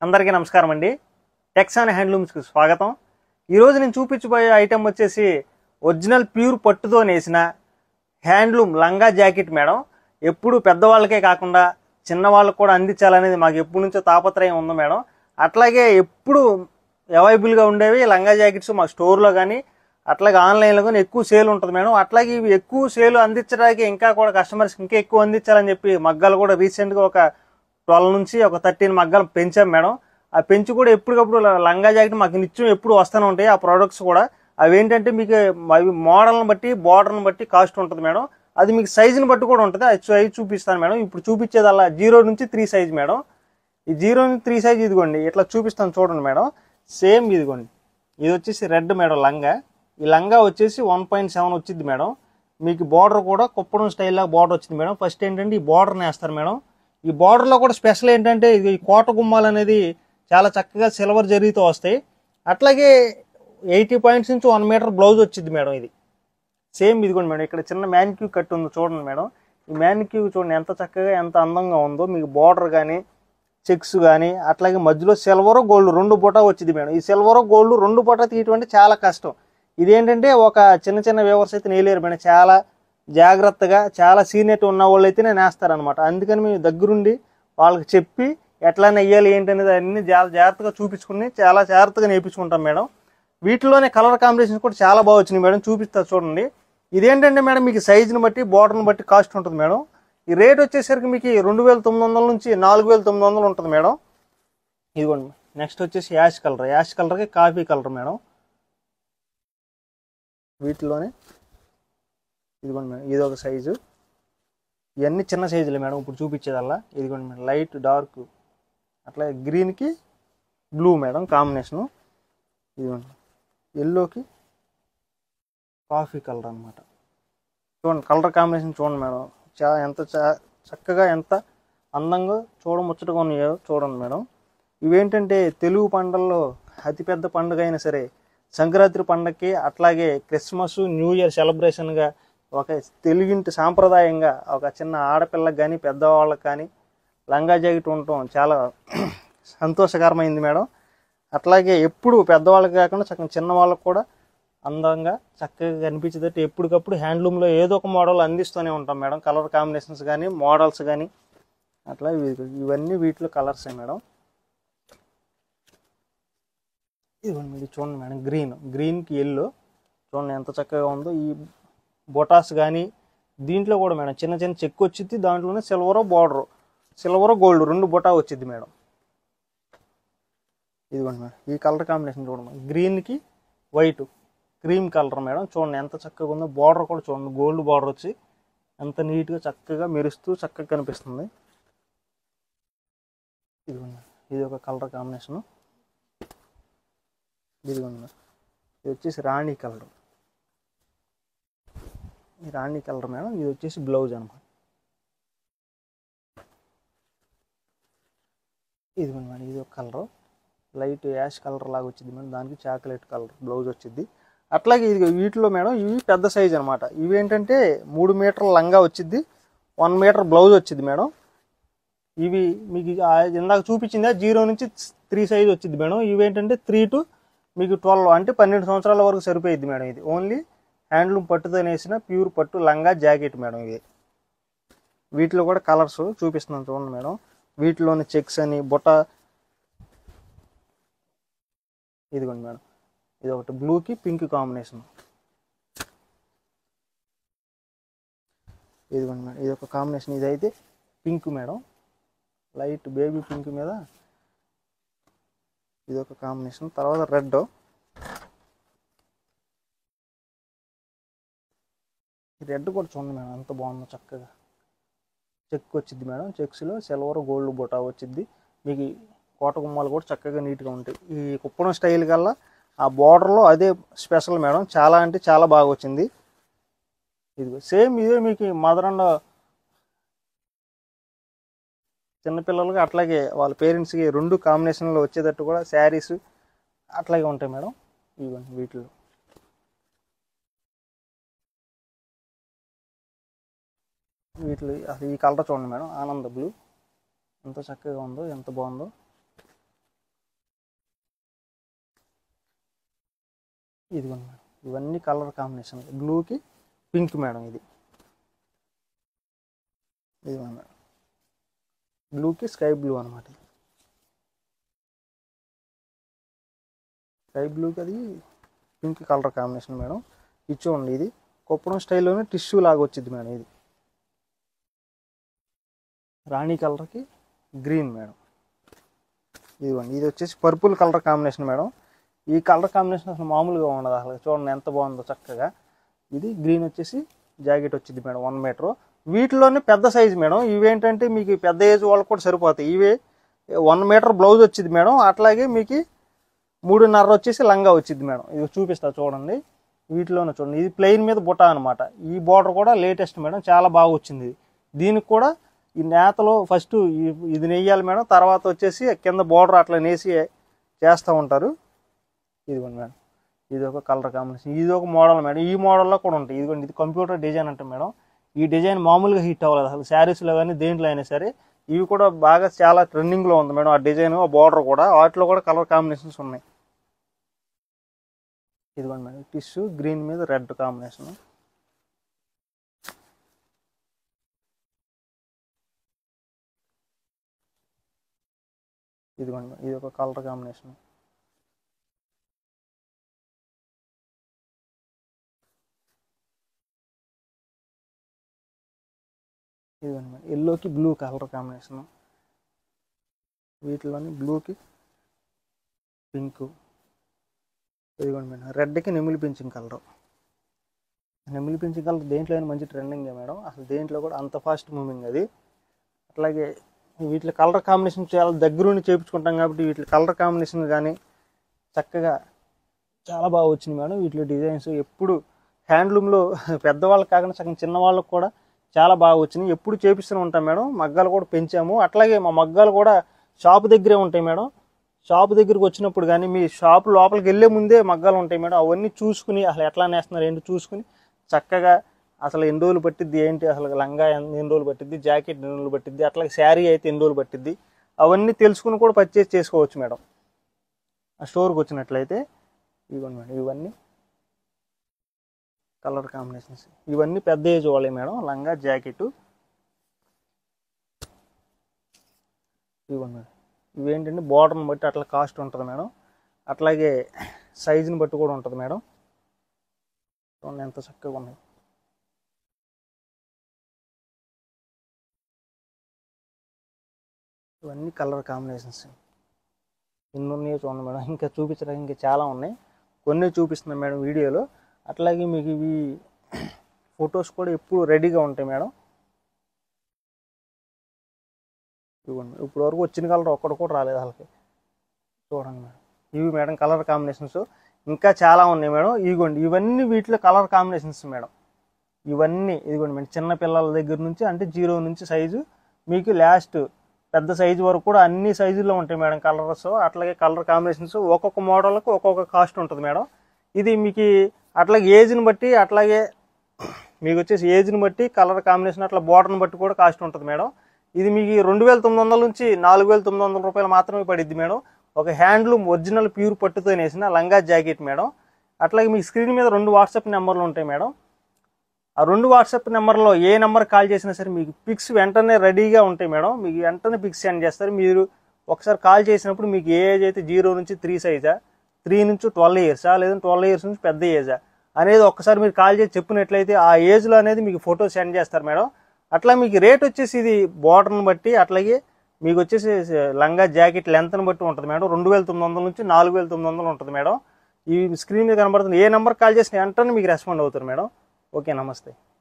అందరికీ నమస్కారం అండి టెక్సాన్ హ్యాండ్లూమ్స్కి స్వాగతం ఈరోజు నేను చూపించబోయే ఐటెం వచ్చేసి ఒరిజినల్ ప్యూర్ పట్టుతో నేసిన హ్యాండ్లూమ్ లంగా జాకెట్ మేడం ఎప్పుడు పెద్దవాళ్ళకే కాకుండా చిన్నవాళ్ళకు కూడా అందించాలనేది మాకు ఎప్పటి నుంచో తాపత్రయం ఉంది మేడం అట్లాగే ఎప్పుడు అవైలబుల్గా ఉండేవి లంగా జాకెట్స్ మా స్టోర్లో కానీ అట్లాగే ఆన్లైన్లో కానీ ఎక్కువ సేల్ ఉంటుంది మేడం అట్లాగే ఇవి ఎక్కువ సేల్ అందించడానికి ఇంకా కూడా కస్టమర్స్కి ఇంకా ఎక్కువ అందించాలని చెప్పి మగ్గాలు కూడా రీసెంట్గా ఒక ట్వెల్వ్ నుంచి ఒక థర్టీన్ మగ్గాలు పెంచాం మేడం ఆ పెంచి కూడా ఎప్పటికప్పుడు ల- లంగా జాకెట్ మాకు నిత్యం ఎప్పుడు వస్తూనే ఉంటాయి ఆ ప్రోడక్ట్స్ కూడా అవి ఏంటంటే మీకు అవి మోడల్ని బట్టి బార్డర్ని బట్టి కాస్ట్ ఉంటుంది మేడం అది మీకు సైజుని బట్టి కూడా ఉంటుంది అది సైజ్ చూపిస్తాను మేడం ఇప్పుడు చూపించేది అలా జీరో నుంచి త్రీ సైజ్ మేడం ఈ జీరో నుంచి త్రీ సైజ్ ఇదిగోండి ఇట్లా చూపిస్తాను చూడండి మేడం సేమ్ ఇదిగోండి ఇది వచ్చేసి రెడ్ మేడం లంగా ఈ లంగా వచ్చేసి వన్ పాయింట్ సెవెన్ వచ్చింది మేడం మీకు బార్డర్ కూడా కుప్పడం స్టైల్ లాగా బార్డర్ వచ్చింది మేడం ఫస్ట్ ఏంటంటే ఈ బార్డర్ వేస్తారు మేడం ఈ border లో కూడా స్పెషల్ ఏంటంటే ఇది ఈ కోట గుమ్మాలు అనేది చాలా చక్కగా సిల్వర్ జరీతో వస్తాయి అట్లాగే ఎయిటీ పాయింట్స్ నుంచి వన్ మీటర్ బ్లౌజ్ వచ్చింది మేడం ఇది సేమ్ ఇదిగోండి మేడం ఇక్కడ చిన్న మ్యాన్క్యూ కట్ ఉంది చూడండి మేడం ఈ మ్యాన్క్యూ చూడండి ఎంత చక్కగా ఎంత అందంగా ఉందో మీకు బార్డర్ కానీ చెక్స్ కానీ అట్లాగే మధ్యలో సిల్వర్ గోల్డ్ రెండు బుట్ట వచ్చింది మేడం ఈ సిల్వర్ గోల్డ్ రెండు బుట్ట తీయటం అంటే చాలా కష్టం ఇదేంటంటే ఒక చిన్న చిన్న వ్యూవర్స్ అయితే నేలేరు మేడం చాలా జాగ్రత్తగా చాలా సీనియర్ ఉన్న వాళ్ళు అయితేనే నేస్తారనమాట అందుకని మేము దగ్గరుండి వాళ్ళకి చెప్పి ఎట్లా నెయ్యాలి ఏంటి అనేది అన్ని చాలా జాగ్రత్తగా చూపించుకుని చాలా జాగ్రత్తగా నేర్పించుకుంటాం మేడం వీటిలోనే కలర్ కాంబినేషన్స్ కూడా చాలా బాగా వచ్చినాయి మేడం చూపిస్తారు చూడండి ఇదేంటంటే మేడం మీకు సైజుని బట్టి బార్డర్ని బట్టి కాస్ట్ ఉంటుంది మేడం ఈ రేట్ వచ్చేసరికి మీకు రెండు వేల తొమ్మిది వందల నుంచి నాలుగు వేల తొమ్మిది వందలు ఉంటుంది మేడం ఇదిగోండి నెక్స్ట్ వచ్చేసి యాష్ కలర్ యాష్ కలర్కి కాఫీ కలర్ మేడం వీటిలోనే ఇదిగోండి మేడం ఇది ఒక సైజు ఇవన్నీ చిన్న సైజులే మేడం ఇప్పుడు చూపించేదల్లా ఇదిగోండి మేడం లైట్ డార్క్ అట్లా గ్రీన్కి బ్లూ మేడం కాంబినేషను ఇదిగోండి ఎల్లోకి కాఫీ కలర్ అన్నమాట చూడండి కలర్ కాంబినేషన్ చూడండి మేడం చా ఎంత చా- చక్కగా ఎంత అందంగా చూడముచ్చటగా ఉన్నాయో చూడండి మేడం ఇవేంటంటే తెలుగు పండుగల్లో అతిపెద్ద పండుగ అయినా సరే సంక్రాంతి పండగకి అట్లాగే క్రిస్మస్ న్యూ ఇయర్ సెలబ్రేషన్గా ఒక తెలుగింటి సాంప్రదాయంగా ఒక చిన్న ఆడపిల్లకి కానీ పెద్దవాళ్ళకి కానీ లంగా జాకెట్ ఉండటం చాలా సంతోషకరమైంది మేడం అట్లాగే ఎప్పుడు పెద్దవాళ్ళకి కాకుండా చక్కగా చిన్న వాళ్ళకి కూడా అందంగా చక్కగా కనిపించేటట్టు ఎప్పటికప్పుడు హ్యాండ్లూమ్లో ఏదో ఒక మోడల్ అందిస్తూనే ఉంటాం మేడం కలర్ కాంబినేషన్స్ కానీ మోడల్స్ కానీ అట్లా ఇవి- ఇవన్నీ వీటిలో కలర్సే మేడం ఇదిగోండి ఇది చూడండి మేడం గ్రీన్ గ్రీన్కి ఎల్లో చూడండి ఎంత చక్కగా ఉందో ఈ బొటాస్ కానీ దీంట్లో కూడా మేడం చిన్న చిన్న చెక్ వచ్చింది దాంట్లోనే సిల్వర్ బార్డర్ సిల్వర్ గోల్డ్ రెండు బొటా వచ్చింది మేడం ఇదిగోండి మేడం ఈ కలర్ కాంబినేషన్ చూడండి గ్రీన్కి వైట్ క్రీమ్ కలర్ మేడం చూడండి ఎంత చక్కగా ఉందో బార్డర్ కూడా చూడండి గోల్డ్ బార్డర్ వచ్చి ఎంత నీట్గా చక్కగా మెరుస్తూ చక్కగా కనిపిస్తుంది ఇదిగోండి ఇది ఒక కలర్ కాంబినేషను ఇదిగోండి మేడం ఇది వచ్చేసి రాణి కలర్ ఈ రాణి కలర్ మేడం ఇది వచ్చేసి బ్లౌజ్ అనమాట ఇదిగోండి మేడం ఇది ఒక కలర్ లైట్ యాష్ కలర్ లాగా వచ్చింది మేడం దానికి చాక్లెట్ కలర్ బ్లౌజ్ వచ్చింది అట్లాగే ఇది వీటిలో మేడం ఇవి పెద్ద సైజ్ అనమాట ఇవి ఏంటంటే మూడు మీటర్ల లంగా వచ్చింది వన్ మీటర్ బ్లౌజ్ వచ్చింది మేడం ఇవి మీకు ఆ ఇందాక చూపించిందా జీరో నుంచి త్రీ సైజ్ వచ్చింది మేడం ఇవి ఏంటంటే త్రీ టు మీకు ట్వెల్వ్ అంటే పన్నెండు సంవత్సరాల వరకు సరిపోయింది మేడం ఇది ఓన్లీ హ్యాండ్లూమ్ పట్టుతో నేసిన ప్యూర్ పట్టు లంగా జాకెట్ మేడం ఇది వీటిలో కూడా కలర్స్ చూపిస్తున్నాను చూడండి మేడం వీటిలోని చెక్స్ అని బుట్ట ఇదిగోండి మేడం ఇది ఒకటి బ్లూకి పింక్ కాంబినేషన్ ఇదిగోండి మేడం ఇది ఒక కాంబినేషన్ ఇది అయితే pink madam light baby pink మీద ఇది ఒక కాంబినేషన్ తర్వాత రెడ్ ఈ రెడ్ కూడా చూడండి మేడం ఎంత బాగుందో చక్కగా చెక్ వచ్చింది మేడం చెక్స్లో సిల్వర్ గోల్డ్ బుటా వచ్చింది మీకు ఈ కోట గుమ్మాలు కూడా చక్కగా నీట్గా ఉంటాయి ఈ కుప్పడం స్టైల్ కల్లా ఆ బార్డర్లో అదే స్పెషల్ మేడం చాలా అంటే చాలా బాగా వచ్చింది ఇది సేమ్ ఇదే మీకు మదర్ అండ్ చిన్నపిల్లలకి అట్లాగే వాళ్ళ పేరెంట్స్కి రెండు కాంబినేషన్లో వచ్చేటట్టు కూడా శారీస్ అట్లాగే ఉంటాయి మేడం ఇవ్వండి వీటిలో వీటిలో అసలు ఈ కలర్ చూడండి మేడం ఆనంద బ్లూ ఎంత చక్కగా ఉందో ఎంత బాగుందో ఇదిగోండి మేడం ఇవన్నీ కలర్ కాంబినేషన్ బ్లూకి పింక్ మేడం ఇది ఇదిగోండి మేడం బ్లూకి స్కై బ్లూ అనమాట స్కై బ్లూకి అది పింక్ కలర్ కాంబినేషన్ మేడం ఇది చూడండి ఇది కొప్పడం స్టైల్లోనే టిష్యూ లాగా వచ్చింది మేడం ఇది రాణి కలర్కి గ్రీన్ మేడం ఇదిగోండి ఇది వచ్చేసి పర్పుల్ కలర్ కాంబినేషన్ మేడం ఈ కలర్ కాంబినేషన్ అసలు మామూలుగా ఉండదు అసలు చూడండి ఎంత బాగుందో చక్కగా ఇది గ్రీన్ వచ్చేసి జాకెట్ వచ్చింది మేడం వన్ మీటర్ వీటిలోనే పెద్ద సైజు మేడం ఇవేంటంటే మీకు పెద్ద ఏజ్ వాళ్ళకి కూడా సరిపోతాయి ఇవే వన్ మీటర్ బ్లౌజ్ వచ్చింది మేడం అట్లాగే మీకు మూడున్నర వచ్చేసి లంగా వచ్చింది మేడం ఇది చూపిస్తా చూడండి వీటిలోనే చూడండి ఇది ప్లెయిన్ మీద బుట్ట అనమాట ఈ బార్డర్ కూడా లేటెస్ట్ మేడం చాలా బాగా వచ్చింది దీనికి కూడా ఈ నేతలో ఫస్ట్ ఇది నెయ్యాలి మేడం తర్వాత వచ్చేసి కింద బార్డర్ అట్లా నేసి చేస్తూ ఉంటారు ఇదిగోండి మేడం ఇది ఒక కలర్ కాంబినేషన్ ఇది ఒక మోడల్ మేడం ఈ మోడల్లో కూడా ఉంటాయి ఇదిగోండి ఇది కంప్యూటర్ డిజైన్ అంటే మేడం ఈ డిజైన్ మామూలుగా హిట్ అవ్వలేదు అసలు శారీస్లో కానీ దేంట్లో అయినా సరే ఇవి కూడా బాగా చాలా ట్రెండింగ్లో ఉంది మేడం ఆ డిజైన్ ఆ బార్డర్ కూడా వాటిలో కూడా కలర్ కాంబినేషన్స్ ఉన్నాయి ఇదిగోండి మేడం టిష్యూ గ్రీన్ మీద రెడ్ కాంబినేషన్ ఇదిగోండి మేడం, ఇది ఒక కలర్ కాంబినేషన్ ఇదిగోండి మేడం ఎల్లోకి బ్లూ కలర్ కాంబినేషన్ వీటిలోని బ్లూకి పింక్ ఇదిగోండి మేడం రెడ్కి నెమిలి పెంచిన కలర్ నెమిలి పెంచిన కలర్ దేంట్లో అయినా మంచి ట్రెండింగ్ మేడం అసలు దేంట్లో కూడా అంత ఫాస్ట్ మూవింగ్ అది అట్లాగే వీటి కలర్ కాంబినేషన్ చాలా దగ్గరుండి చేయించుకుంటాం కాబట్టి వీటి కలర్ కాంబినేషన్ కానీ చక్కగా చాలా బాగా వచ్చింది మేడం వీటిలో డిజైన్స్ ఎప్పుడు హ్యాండ్లూమ్లో పెద్దవాళ్ళకి కాకుండా సగం చిన్న వాళ్ళకి కూడా చాలా బాగా వచ్చినాయి ఎప్పుడు చేపిస్తూనే ఉంటాం మేడం మగ్గాలు కూడా పెంచాము అట్లాగే మా మగ్గాలు కూడా షాప్ దగ్గరే ఉంటాయి మేడం షాప్ దగ్గరికి వచ్చినప్పుడు కానీ మీ షాప్ లోపలికి వెళ్ళే ముందే మగ్గాలు ఉంటాయి మేడం అవన్నీ చూసుకుని అసలు ఎట్లా నేస్తున్నారు ఏంటి చూసుకుని చక్కగా అసలు ఎన్ని రోజులు పట్టిద్ది ఏంటి అసలు లంగా ఎన్ని ఎన్ని రోజులు పట్టిద్ది జాకెట్ ఎన్ని రోజులు పట్టిద్ది అట్లాగే శారీ అయితే ఎన్ని రోజులు పట్టిద్ది అవన్నీ తెలుసుకుని కూడా పర్చేస్ చేసుకోవచ్చు మేడం ఆ స్టోర్కి వచ్చినట్లయితే ఇవ్వండి మేడం ఇవన్నీ కలర్ కాంబినేషన్స్ ఇవన్నీ పెద్ద ఏజ్ వాళ్ళే మేడం లంగా జాకెట్ ఇవ్వండి మేడం ఇవేంటంటే బార్డర్ని బట్టి అట్లా కాస్ట్ ఉంటుంది మేడం అట్లాగే సైజుని బట్టి కూడా ఉంటుంది మేడం చూడండి ఎంత చక్కగా ఉన్నాయి ఇవన్నీ కలర్ కాంబినేషన్స్ ఎన్ని ఉన్నాయో చూడండి మేడం ఇంకా చూపించడానికి ఇంకా చాలా ఉన్నాయి కొన్ని చూపిస్తున్నాం మేడం వీడియోలో అట్లాగే మీకు ఇవి ఫొటోస్ కూడా ఎప్పుడు రెడీగా ఉంటాయి మేడం ఇవ్వండి ఇప్పుడు వరకు వచ్చిన కలర్ ఒక్కటి కూడా రాలేదు వాళ్ళకి చూడండి మేడం ఇవి మేడం కలర్ కాంబినేషన్స్ ఇంకా చాలా ఉన్నాయి మేడం ఇదిగోండి ఇవన్నీ వీటిలో కలర్ కాంబినేషన్స్ మేడం ఇవన్నీ ఇదిగోండి మేడం చిన్న పిల్లల దగ్గర నుంచి అంటే జీరో నుంచి సైజు మీకు లాస్ట్ పెద్ద సైజు వరకు కూడా అన్ని సైజుల్లో ఉంటాయి మేడం కలర్స్ అట్లాగే కలర్ కాంబినేషన్స్ ఒక్కొక్క మోడల్కి ఒక్కొక్క కాస్ట్ ఉంటుంది మేడం ఇది మీకు అట్లాగే ఏజ్ని బట్టి అట్లాగే మీకు వచ్చేసి ఏజ్ని బట్టి కలర్ కాంబినేషన్ అట్లా బోర్డర్ని బట్టి కూడా కాస్ట్ ఉంటుంది మేడం ఇది మీకు రెండు వేల తొమ్మిది వందల నుంచి నాలుగు వేల తొమ్మిది వందల రూపాయలు మాత్రమే పడిద్ది మేడం ఒక హ్యాండ్లూమ్ ఒరిజినల్ ప్యూర్ పట్టుతో వేసిన లంగా జాకెట్ మేడం అట్లాగే మీ స్క్రీన్ మీద రెండు వాట్సాప్ నెంబర్లు ఉంటాయి మేడం ఆ రెండు వాట్సాప్ నెంబర్లో ఏ నెంబర్ కాల్ చేసినా సరే మీకు పిక్స్ వెంటనే రెడీగా ఉంటాయి మేడం మీకు వెంటనే పిక్స్ సెండ్ చేస్తారు మీరు ఒకసారి కాల్ చేసినప్పుడు మీకు ఏ ఏజ్ అయితే జీరో నుంచి త్రీ సైజా త్రీ నుంచి ట్వెల్వ్ ఇయర్సా లేదా ట్వెల్వ్ ఇయర్స్ నుంచి పెద్ద ఏజా అనేది ఒక్కసారి మీరు కాల్ చేసి చెప్పినట్లయితే ఆ ఏజ్లో అనేది మీకు ఫోటో సెండ్ చేస్తారు మేడం అట్లా మీకు రేట్ వచ్చేసి ఇది బార్డర్ని బట్టి అట్లాగే మీకు వచ్చేసి లంగా జాకెట్ లెంత్ని బట్టి ఉంటుంది మేడం రెండు వేల తొమ్మిది వందల నుంచి నాలుగు వేల తొమ్మిది వందలు ఉంటుంది మేడం ఈ స్క్రీన్ మీద కనబడుతుంది ఏ నెంబర్ కాల్ చేసిన వెంటనే మీకు రెస్పాండ్ అవుతారు మేడం ఓకే నమస్తే